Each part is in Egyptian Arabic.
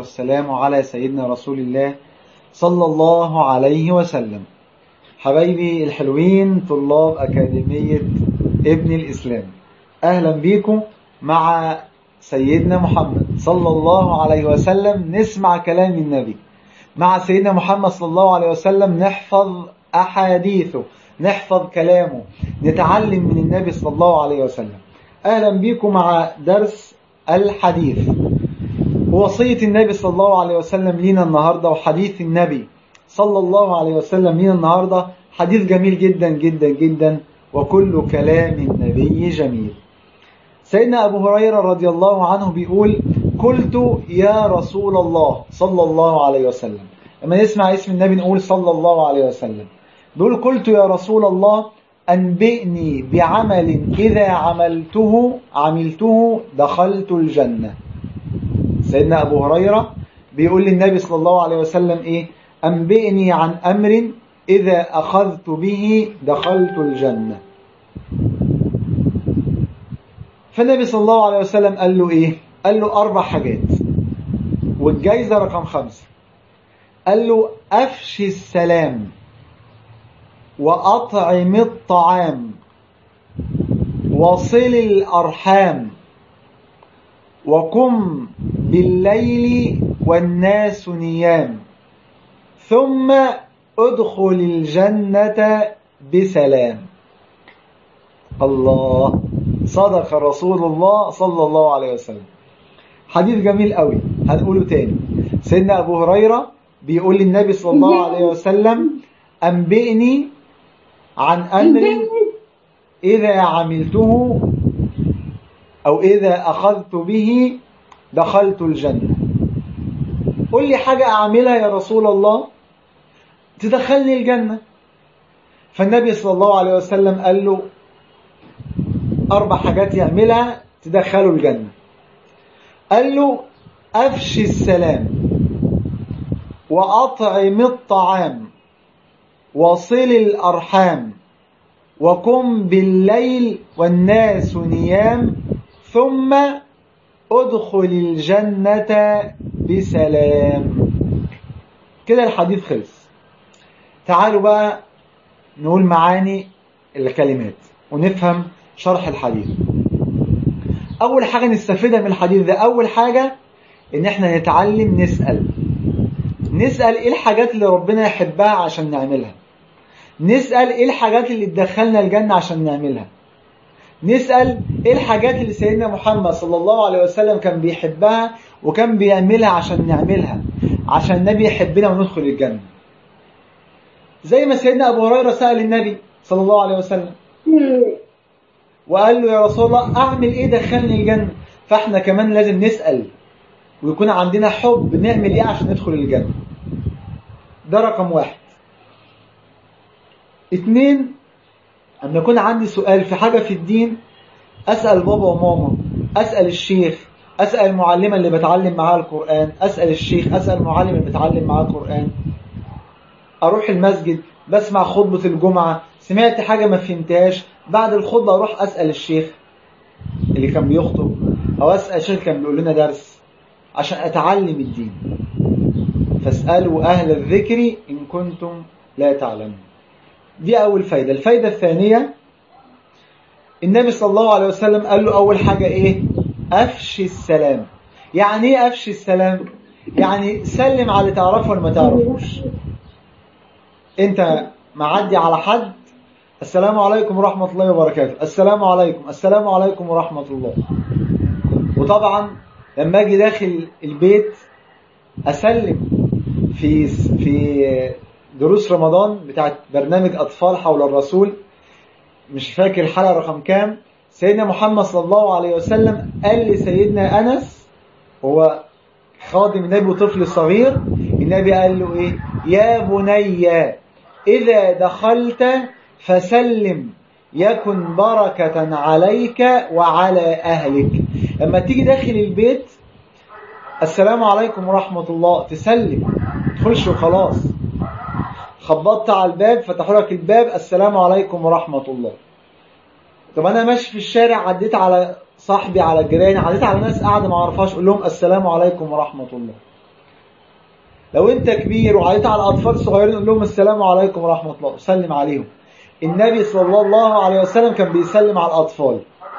والسلام على سيدنا رسول الله صلى الله عليه وسلم حبايبي الحلوين طلاب أكاديمية ابن الإسلام أهلا بيكم مع سيدنا محمد صلى الله عليه وسلم نسمع كلام النبي مع سيدنا محمد صلى الله عليه وسلم نحفظ أحاديثه نحفظ كلامه نتعلم من النبي صلى الله عليه وسلم أهلا بكم مع درس الحديث ووصية النبي صلى الله عليه وسلم لنا النهاردة وحديث النبي صلى الله عليه وسلم لنا النهاردة حديث جميل جدا جدا جدا وكل كلام النبي جميل سيدنا أبو هريرة رضي الله عنه بيقول قلت يا رسول الله صلى الله عليه وسلم لما نسمع اسم النبي نقول صلى الله عليه وسلم بيقول قلت يا رسول الله أنبئني بعمل إذا عملته عملته دخلت الجنة سيدنا أبو هريرة بيقول للنبي صلى الله عليه وسلم إيه أنبئني عن أمر إذا أخذت به دخلت الجنة فالنبي صلى الله عليه وسلم قال له إيه قال له أربع حاجات والجايزة رقم خمسة قال له أفشي السلام وأطعم الطعام وصل الأرحام وقم بالليل والناس نيام ثم ادخل الجنة بسلام الله صدق رسول الله صلى الله عليه وسلم حديث جميل قوي هنقوله تاني سيدنا أبو هريرة بيقول للنبي صلى الله عليه وسلم أنبئني عن أمر إذا عملته أو إذا أخذت به دخلت الجنة قل لي حاجة أعملها يا رسول الله تدخلني الجنة فالنبي صلى الله عليه وسلم قال له أربع حاجات يعملها تدخله الجنة قال له أفشي السلام وأطعم الطعام وصل الأرحام وقم بالليل والناس نيام ثم ادخل الجنة بسلام كده الحديث خلص تعالوا بقى نقول معاني الكلمات ونفهم شرح الحديث أول حاجة نستفيدها من الحديث ده أول حاجة إن إحنا نتعلم نسأل نسأل إيه الحاجات اللي ربنا يحبها عشان نعملها نسأل إيه الحاجات اللي تدخلنا الجنة عشان نعملها نسأل إيه الحاجات اللي سيدنا محمد صلى الله عليه وسلم كان بيحبها وكان بيعملها عشان نعملها عشان النبي يحبنا وندخل الجنة زي ما سيدنا أبو هريرة سأل النبي صلى الله عليه وسلم وقال له يا رسول الله أعمل إيه دخلني الجنة فإحنا كمان لازم نسأل ويكون عندنا حب نعمل إيه عشان ندخل الجنة ده رقم واحد اتنين أما يكون عندي سؤال في حاجة في الدين أسأل بابا وماما أسأل الشيخ أسأل المعلمة اللي بتعلم معاها القرآن أسأل الشيخ أسأل المعلم اللي بتعلم معاه القرآن أروح المسجد بسمع خطبة الجمعة سمعت حاجة ما فهمتهاش بعد الخطبة أروح أسأل الشيخ اللي كان بيخطب أو أسأل الشيخ كان بيقول لنا درس عشان أتعلم الدين فاسألوا أهل الذكر إن كنتم لا تعلمون دي أول فايدة الفايدة الثانية النبي صلى الله عليه وسلم قال له أول حاجة إيه أفشي السلام يعني إيه أفشي السلام يعني سلم على اللي تعرفه ولا ما تعرفوش أنت معدي على حد السلام عليكم ورحمة الله وبركاته السلام عليكم السلام عليكم ورحمة الله وطبعا لما أجي داخل البيت أسلم في في دروس رمضان بتاعت برنامج أطفال حول الرسول مش فاكر الحلقة رقم كام سيدنا محمد صلى الله عليه وسلم قال لسيدنا أنس هو خادم النبي وطفل صغير النبي قال له إيه يا بني إذا دخلت فسلم يكن بركة عليك وعلى أهلك لما تيجي داخل البيت السلام عليكم ورحمة الله تسلم تخش وخلاص خبطت على الباب فتحوا لك الباب السلام عليكم ورحمة الله طب أنا ماشي في الشارع عديت على صاحبي على جيراني عديت على ناس قاعدة ما اعرفهاش اقول لهم السلام عليكم ورحمة الله لو انت كبير وعيت على الاطفال الصغيرين قول لهم السلام عليكم ورحمه الله وسلم عليهم النبي صلى الله عليه وسلم كان بيسلم على الاطفال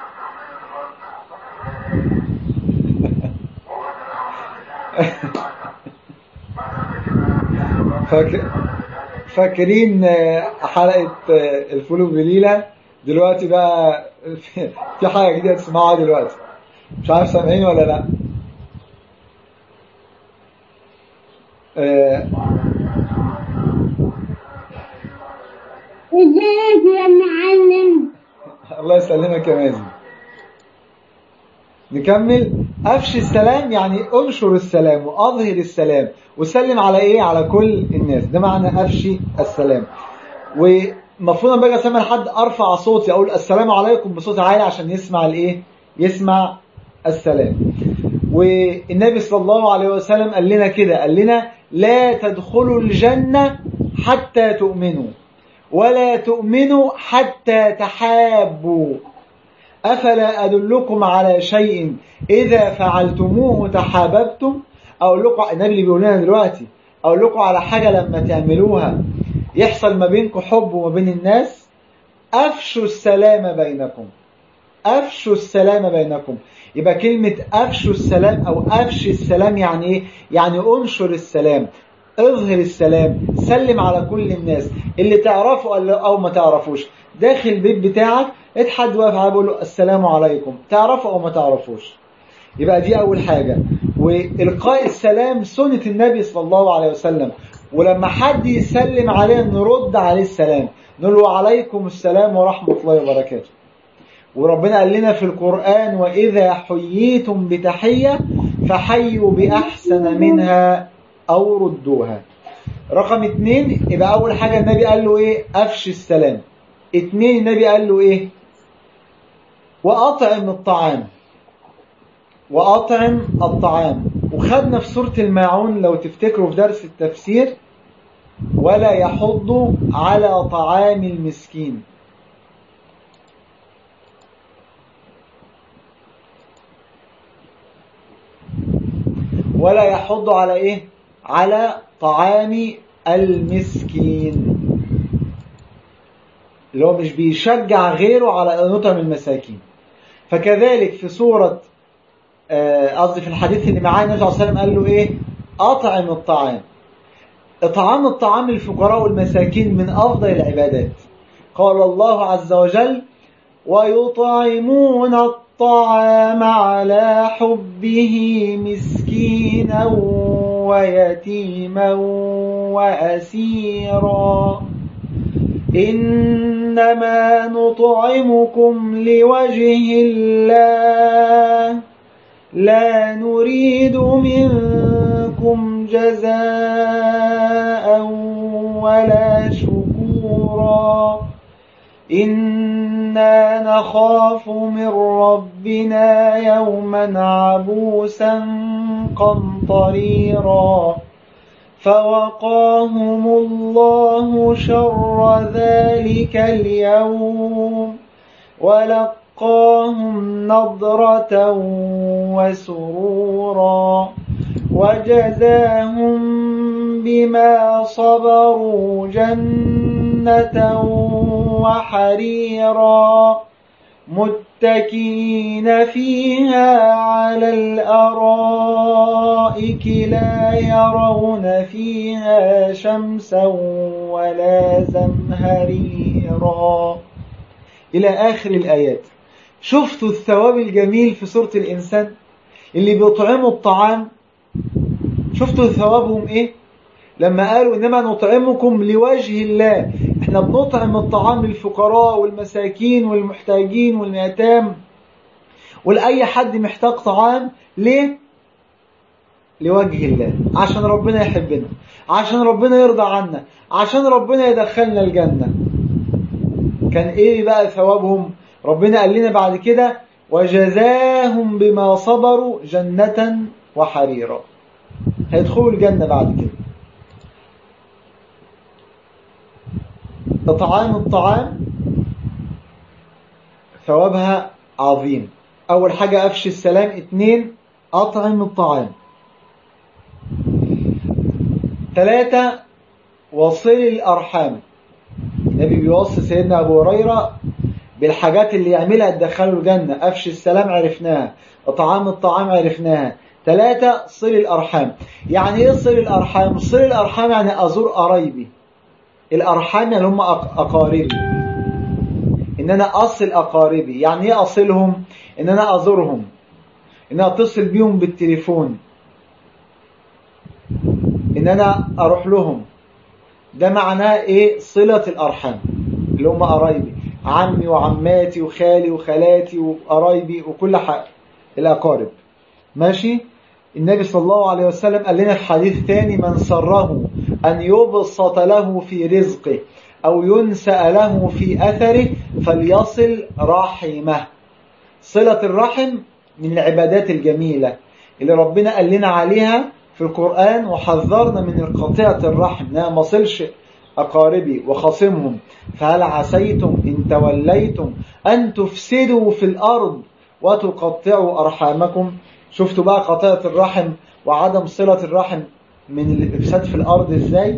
فاك... فاكرين حلقة الفول بليلة دلوقتي بقى في حاجة جديدة تسمعوها دلوقتي مش عارف سامعين ولا لا آه، ازيك يا معلم الله يسلمك يا مازن نكمل أفشي السلام يعني أنشر السلام وأظهر السلام وسلم على إيه على كل الناس ده معنى أفشي السلام ومفروض لما باجي أسلم على حد أرفع صوتي أقول السلام عليكم بصوت عالي عشان يسمع الإيه يسمع السلام والنبي صلى الله عليه وسلم قال لنا كده قال لنا لا تدخلوا الجنة حتى تؤمنوا ولا تؤمنوا حتى تحابوا أفلا أدلكم على شيء إذا فعلتموه تحاببتم أقول لكم النبي اللي بيقول لنا دلوقتي أقول لكم على حاجة لما تعملوها يحصل ما بينكم حب وما بين الناس أفشوا السلام بينكم أفشوا السلام بينكم يبقى كلمة أفشوا السلام أو أفشي السلام يعني إيه؟ يعني أنشر السلام اظهر السلام سلم على كل الناس اللي تعرفه أو ما تعرفوش داخل البيت بتاعك اتحد واقف على بيقول له السلام عليكم تعرفه أو ما تعرفوش يبقى دي أول حاجة وإلقاء السلام سنة النبي صلى الله عليه وسلم ولما حد يسلم عليه نرد عليه السلام نقول له عليكم السلام ورحمة الله وبركاته وربنا قال لنا في القرآن وإذا حييتم بتحية فحيوا بأحسن منها أو ردوها رقم اتنين يبقى أول حاجة النبي قال له إيه أفشي السلام اتنين النبي قال له إيه وأطعم الطعام وأطعم الطعام وخدنا في سورة الماعون لو تفتكروا في درس التفسير ولا يحض على طعام المسكين ولا يحض على ايه على طعام المسكين اللي هو مش بيشجع غيره على ان يطعم المساكين فكذلك في سورة قصدي في الحديث اللي معاه النبي صلى الله عليه وسلم قال له ايه اطعم الطعام اطعام الطعام للفقراء والمساكين من افضل العبادات قال الله عز وجل ويطعمون الطعام على حبه مسكينا ويتيما وأسيرا إنما نطعمكم لوجه الله لا نريد منكم جزاء ولا شكورا إنا نخاف من ربنا يوما عبوسا قمطريرا فوقاهم الله شر ذلك اليوم ولقاهم نضرة وسرورا وجزاهم بما صبروا جنة وحريرا متكئين فيها على الأرائك لا يرون فيها شمسا ولا زمهريرا إلى آخر الآيات شفتوا الثواب الجميل في سورة الإنسان اللي بيطعموا الطعام شفتوا ثوابهم إيه لما قالوا إنما نطعمكم لوجه الله احنا بنطعم الطعام للفقراء والمساكين والمحتاجين واليتام ولأي حد محتاج طعام ليه لوجه الله عشان ربنا يحبنا عشان ربنا يرضى عنا عشان ربنا يدخلنا الجنة كان ايه بقى ثوابهم ربنا قال لنا بعد كده وجزاهم بما صبروا جنة وحريرا هيدخلوا الجنة بعد كده إطعام الطعام ثوابها عظيم أول حاجة أفشي السلام اتنين أطعم الطعام ثلاثة وصل الأرحام النبي بيوصي سيدنا أبو هريرة بالحاجات اللي يعملها تدخله الجنة أفش السلام عرفناها طعام الطعام عرفناها ثلاثة صل الأرحام يعني إيه صل الأرحام؟ صل الأرحام يعني أزور قرايبي الأرحام يعني هم أقاربي إن أنا أصل أقاربي يعني إيه أصلهم؟ إن أنا أزورهم إن أنا أتصل بيهم بالتليفون إن أنا أروح لهم ده معناه إيه صلة الأرحام اللي هم قرايبي عمي وعماتي وخالي وخالاتي وقرايبي وكل حاجة الأقارب ماشي النبي صلى الله عليه وسلم قال لنا في حديث ثاني من سره أن يبسط له في رزقه أو ينسأ له في أثره فليصل رحمه صلة الرحم من العبادات الجميلة اللي ربنا قال لنا عليها في القرآن وحذرنا من قطيعة الرحم انها ما صلش أقاربي وخصمهم فهل عسيتم إن توليتم أن تفسدوا في الأرض وتقطعوا أرحامكم شفتوا بقى قطيعة الرحم وعدم صلة الرحم من الإفساد في الأرض إزاي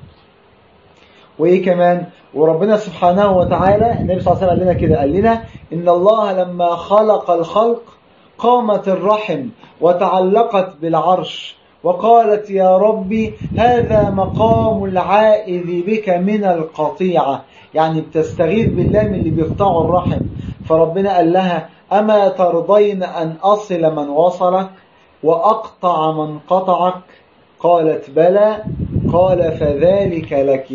وإيه كمان وربنا سبحانه وتعالى النبي صلى الله عليه وسلم قال لنا كده قال لنا إن الله لما خلق الخلق قامت الرحم وتعلقت بالعرش وقالت يا ربي هذا مقام العائذ بك من القطيعة يعني بتستغيث بالله من اللي بيقطعوا الرحم فربنا قال لها أما ترضين أن أصل من وصلك وأقطع من قطعك قالت بلى قال فذلك لك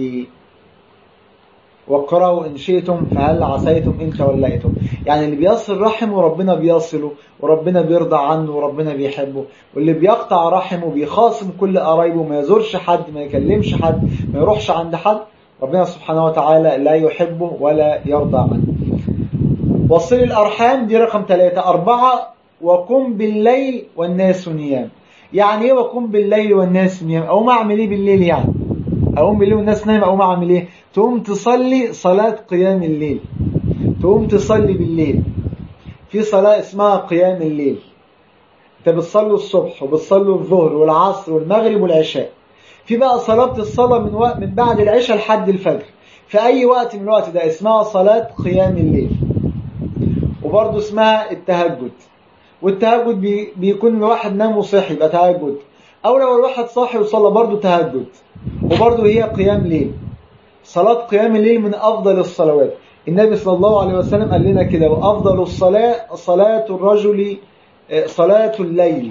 واقرأوا إن شئتم فهل عسيتم إن توليتم يعني اللي بيصل رحمه ربنا بيصله وربنا بيرضى عنه وربنا بيحبه واللي بيقطع رحمه بيخاصم كل قرايبه ما يزورش حد ما يكلمش حد ما يروحش عند حد ربنا سبحانه وتعالى لا يحبه ولا يرضى عنه وصل الأرحام دي رقم ثلاثة أربعة وقم بالليل والناس نيام يعني ايه وقم بالليل والناس نيام أقوم أعمل ايه بالليل يعني أقوم بالليل والناس نايم أقوم أعمل ايه تقوم تصلي صلاة قيام الليل تقوم تصلي بالليل في صلاة اسمها قيام الليل انت بتصلي الصبح وبتصلي الظهر والعصر والمغرب والعشاء في بقى صلاة الصلاة من وقت من بعد العشاء لحد الفجر في أي وقت من الوقت ده اسمها صلاة قيام الليل وبرضه اسمها التهجد والتهجد بي بيكون الواحد نام وصحي يبقى تهجد أو لو الواحد صاحي وصلى برضه تهجد وبرضه هي قيام ليل صلاة قيام الليل من أفضل الصلوات النبي صلى الله عليه وسلم قال لنا كده وأفضل الصلاة صلاة الرجل صلاة الليل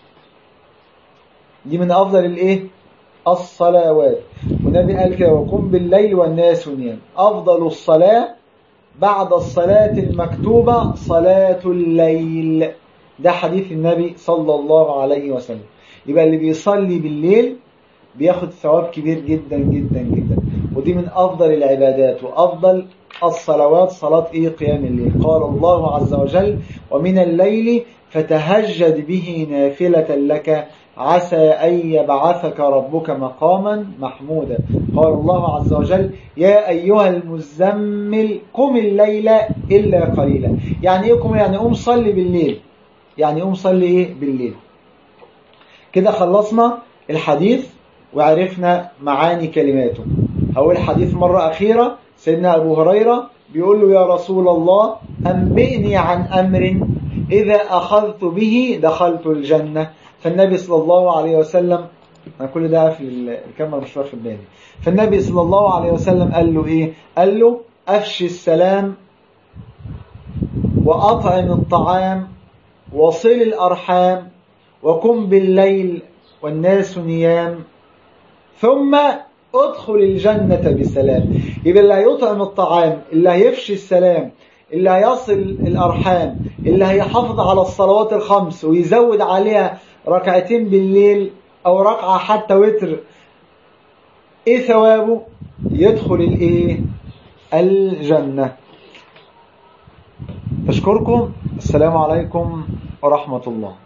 دي من أفضل الإيه الصلوات والنبي قال كده وقم بالليل والناس نيام أفضل الصلاة بعد الصلاة المكتوبة صلاة الليل ده حديث النبي صلى الله عليه وسلم يبقى اللي بيصلي بالليل بياخد ثواب كبير جدا جدا جدا ودي من أفضل العبادات وأفضل الصلوات صلاة إيه قيام الليل قال الله عز وجل ومن الليل فتهجد به نافلة لك عسى أن يبعثك ربك مقاما محمودا قال الله عز وجل يا أيها المزمل قم الليل إلا قليلا يعني إيه قم يعني قوم صلي بالليل يعني قوم صلي إيه بالليل كده خلصنا الحديث وعرفنا معاني كلماته أول حديث مرة أخيرة سيدنا أبو هريرة بيقول له يا رسول الله أنبئني عن أمر إذا أخذت به دخلت الجنة فالنبي صلى الله عليه وسلم أنا كل ده في الكاميرا مش واخد بالي فالنبي صلى الله عليه وسلم قال له إيه قال له أفشي السلام وأطعم الطعام وصل الأرحام وقم بالليل والناس نيام ثم ادخل الجنة بسلام يبقى اللي هيطعم الطعام اللي هيفشي السلام اللي هيصل الأرحام اللي هيحافظ على الصلوات الخمس ويزود عليها ركعتين بالليل أو ركعة حتى وتر إيه ثوابه يدخل الإيه الجنة أشكركم السلام عليكم ورحمة الله